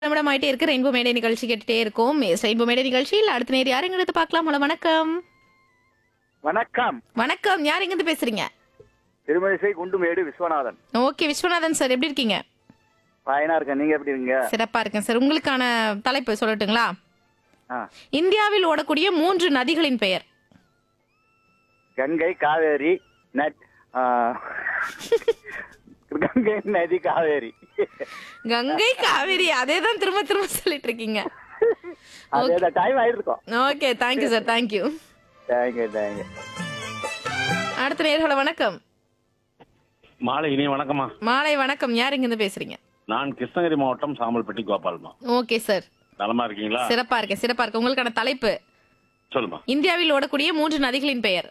நிமிடம் ஆயிட்டே இருக்கு ரெயின்போ மேடை நிகழ்ச்சி கேட்டுட்டே இருக்கோம் ரெயின்போ மேடை நிகழ்ச்சியில் அடுத்த நேரம் யார் எங்கிருந்து பார்க்கலாம் ஹலோ வணக்கம் வணக்கம் வணக்கம் யார் எங்கிருந்து பேசுறீங்க திருமணிசை குண்டுமேடு விஸ்வநாதன் ஓகே விஸ்வநாதன் சார் எப்படி இருக்கீங்க பயனா இருக்கேன் நீங்க எப்படி இருக்கீங்க சிறப்பா இருக்கேன் சார் உங்களுக்கான தலைப்பு சொல்லட்டுங்களா ஆ, இந்தியாவில் ஓடக்கூடிய மூன்று நதிகளின் பெயர் கங்கை காவேரி நட் ஆ, கங்கை நதி காவேரி கங்கை காவிரி அதே தான் திரும்ப திரும்ப சொல்லிட்டு இருக்கீங்க அதே டைம் ஆயிருக்கும் okay thank you sir thank you thank you thank you அடுத்த நேர்களை வணக்கம் மாலை இனிய வணக்கம்மா மாலை வணக்கம் யார் எங்கிருந்து பேசுறீங்க நான் கிருஷ்ணகிரி மாவட்டம் சாம்பல்பட்டி கோபால்மா ஓகே சார் நலமா இருக்கீங்களா சிறப்பா இருக்கேன் சிறப்பா இருக்கு உங்களுக்கான தலைப்பு சொல்லுமா இந்தியாவில் ஓடக்கூடிய மூன்று நதிகளின் பெயர்